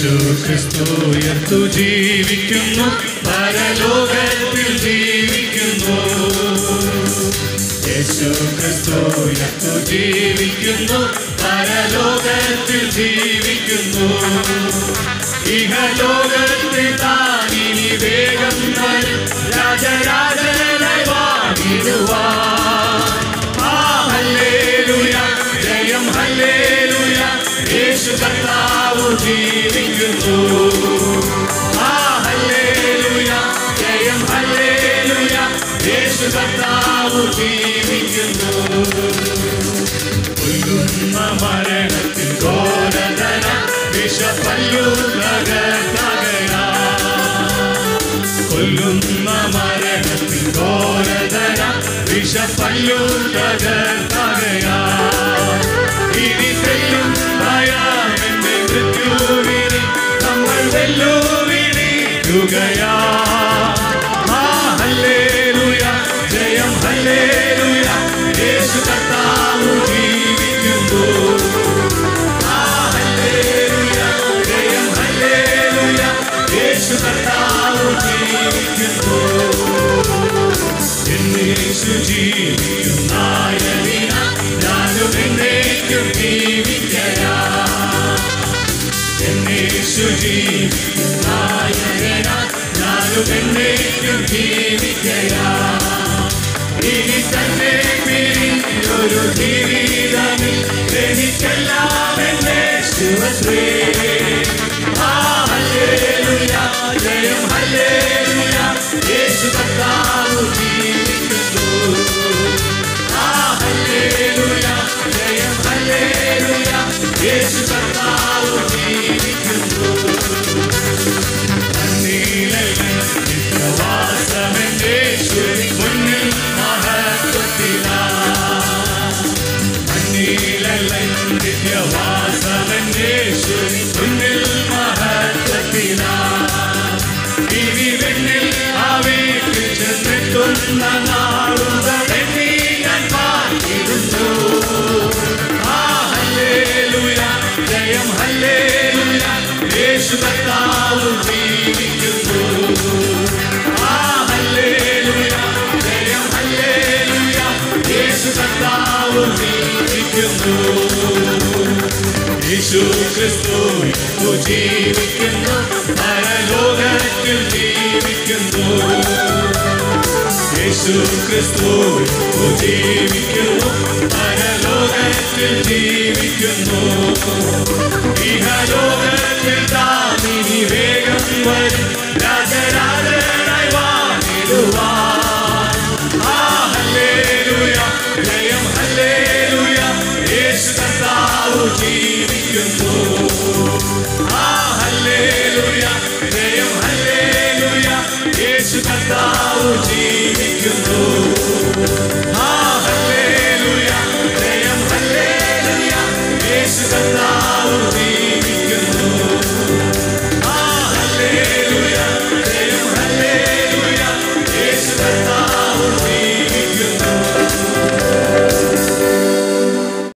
യേശു ക്രിസ്തു ഉയർത്തു ജീവിക്കുന്നു പരലോകത്തിൽ ജീവിക്കുന്നു യേശു ക്രിസ്തു ഉയർത്തു ജീവിക്കുന്നു പരലോകത്തിൽ ജീവിക്കുന്നു ഇഹലോകത്തിൽ താനിനി വേഗം വരും രാജരാജനെ വാങ്ങിടുവാൻ ആ ഹല്ലേലൂയ ജയം ഹല്ലേലൂയ യേശു കർത്താവ് ജീവിക്കുന്നു ആ ഹല്ലേലൂയ ജയം ഹല്ലേലൂയ യേശു കർത്താവ് ജീവിക്കുന്നു കൊല്ലുന്ന മരണത്തിൽ ഘോരതര വിഷപ്പല്ലു തകർത്തകര കൊല്ലുന്ന മരണത്തിൽ ഘോരതര വിഷപ്പല്ലു തകർത്തകര ഇനി തെല്ലും ഭയമെന്റെ മൃത്യുവിനെ നമ്മൾ വെല്ലുവിളിക്കുകയാ ആ ഹല്ലേലൂയ ജയം ഹല്ലേലൂയ യേശു കർത്താവ് ജീവിക്കുന്നു ആ ഹല്ലേലൂയ ജയം ഹല്ലേലൂയ യേശു കർത്താവ് ജീവിക്കുന്നു എന്നേശു ജീവിക്കുന്നായതിന ഞാനും എന്നേക്കും ജീവിക്കയാ എന്നേശു ജീവിക്കുന്നായതിന ഞാനും എന്നേക്കും ജീവിക്കയാ ഇനി തന്നെ പിരിഞ്ഞൊരു ജീവിതമിൽ എനിക്കെല്ലാം എന്നേശുവത്രേ ആ ഹല്ലേലൂയ ജയം ഹല്ലേലൂയ യേശു കർത്താവ് ജീവിക്കുന്നു ആ ഹല്ലേലൂയ ജയം ഹല്ലേലൂയ യേശു കർത്താവ് ജീവിക്കുന്നു നിത്യവാസമെന്നേശുവിൻ മുന്നിൽ മഹത്വത്തിലാ മണ്ണിലല്ല നിത്യവാസമെന്നേശുവിൻ മുന്നിൽ മഹത്വത്തിലാ ഇനി വെണ്ണിൽ ആ വീട്ടിൽ ചെന്നെത്തുന്ന നാളുകളെണ്ണി ഞാൻ പാർത്തിരുന്നു ആ ഹല്ലേലൂയ ജയം ഹല്ലേലൂയ യേശു കർത്താവ് ജീവിക്കുന്നു ആ ഹല്ലേലൂയ ജയം ഹല്ലേലൂയ യേശു കർത്താവ് ജീവിക്കുന്നു യേശു ക്രിസ്തു ഇന്നു ജീവിക്കുന്നു പരലോകത്തിൽ ജീവിക്കുന്നു യേശു ക്രിസ്തു ഇന്നു ജീവിക്കുന്നു പരലോകത്തിൽ ജീവിക്കുന്നു ഇഹലോകത്തിൽ താമിനി വേഗം വരും